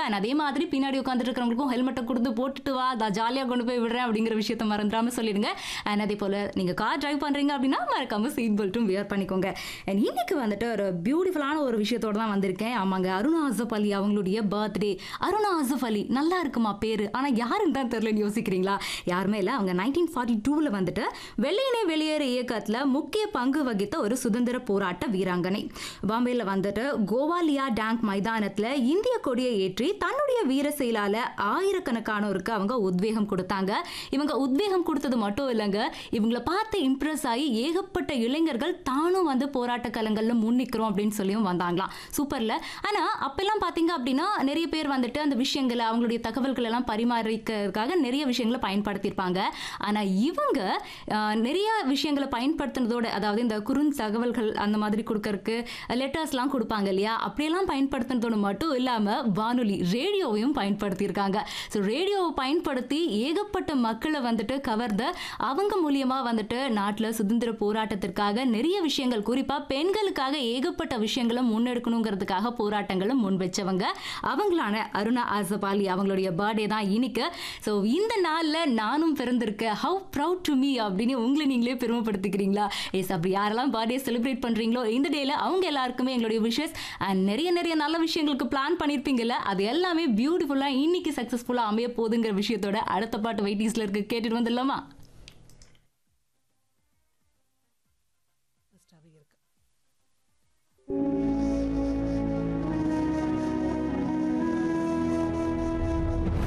and அதே மாதிரி பின்னாடி உட்காந்துட்டு இருக்கிறவங்களுக்கும் ஹெல்மெட்டை கொடுத்து போட்டுட்டு வா நான் ஜாலியாக கொண்டு போய் விடுறேன் அப்படிங்கிற விஷயத்த மறந்துடாம சொல்லிடுங்க அண்ட் அதே போல் நீங்கள் கார் டிரைவ் பண்ணுறீங்க அப்படின்னா மறக்காம சீட் பெல்ட்டும் வியர் பண்ணிக்கோங்க அண்ட் இன்னைக்கு வந்துட்டு ஒரு பியூட்டிஃபுல்லான ஒரு விஷயத்தோட தான் வந்திருக்கேன் ஆமாங்க அருணா அசஃப் அலி அவங்களுடைய பர்த்டே அருணா அசஃப் அலி நல்லா இருக்குமா பேரு ஆனால் யாருன்னு தான் தெரியலன்னு யோசிக்கிறீங்களா யாருமே இல்லை அவங்க நைன்டீன் ஃபார்ட்டி டூவில் வந்துட்டு வெள்ளையனே வெளியேற இயக்கத்தில் முக்கிய பங்கு வகித்த ஒரு சுதந்திர போராட்ட வீராங்கனை பாம்பேல வந்துட்டு கோவாலியா டேங்க் மைதானத்தில் இந்திய கொடியை ஏற்றி தன்னுடைய வீர செயலால ஆயிரக்கணக்கானோருக்கு அவங்க உத்வேகம் கொடுத்தாங்க இவங்க உத்வேகம் கொடுத்தது மட்டும் இல்லைங்க இவங்களை பார்த்து இம்ப்ரெஸ் ஆகி ஏகப்பட்ட இளைஞர்கள் தானும் வந்து போராட்ட களங்கள்ல முன்னிக்கிறோம் அப்படின்னு சொல்லியும் வந்தாங்களாம் சூப்பர்ல ஆனா அப்பெல்லாம் பாத்தீங்க அப்படின்னா நிறைய பேர் வந்துட்டு அந்த விஷயங்களை அவங்களுடைய தகவல்கள் எல்லாம் பரிமாறிக்கிறதுக்காக நிறைய விஷயங்களை பயன்படுத்தியிருப்பாங்க ஆனா இவங்க ஆஹ், நிறைய விஷயங்களை பயன்படுத்தினதோட அதாவது இந்த குறுந் தகவல்கள் அந்த மாதிரி கொடுக்கறதுக்கு லெட்டர்ஸ்லாம் கொடுப்பாங்க இல்லையா அப்படியெல்லாம் பயன்படுத்தினதோடு மட்டும் இல்லாம வானொலி ரேடியோவையும் பயன்படுத்தியிருக்காங்க ஸோ ரேடியோவை பயன்படுத்தி ஏகப்பட்ட மக்களை வந்துட்டு கவர்ந்த அவங்க மூலியமா வந்துட்டு நாட்டில் சுதந்திர போராட்டத்திற்காக நிறைய விஷயங்கள் குறிப்பா பெண்களுக்காக ஏகப்பட்ட விஷயங்களை முன்னெடுக்கணுங்கிறதுக்காக போராட்டங்களும் முன் வச்சவங்க அவங்களான அருணா ஆசபாலி அவங்களுடைய பர்த்டே தான் இன்னைக்கு ஸோ இந்த நாளில் நானும் பிறந்திருக்கேன் ஹவு ப்ரவுட் டு மீ அப்படின்னு உங்களை நீங்களே பெருமைப்படுத்திக்கிறீங்களா எஸ் அப்படி யாரெல்லாம் பர்த்டே செலிப்ரேட் பண்றீங்களோ இந்த டேல அவங்க எல்லாருக்குமே எங்களுடைய விஷஸ் அண்ட் நிறைய நிறைய நல்ல விஷயங்களுக்கு பிளான் பண்ணியிருப்பீங்கல்ல அது எல்லாமே பியூட்டிஃபுல்லாக இன்னைக்கு சக்ஸஸ்ஃபுல்லாக அமைய போகுதுங்கிற விஷயத்தோட அடுத்த பாட்டு வெயிட்டிஸில் இருக்கு கேட்டுட்டு வந்துடலாமா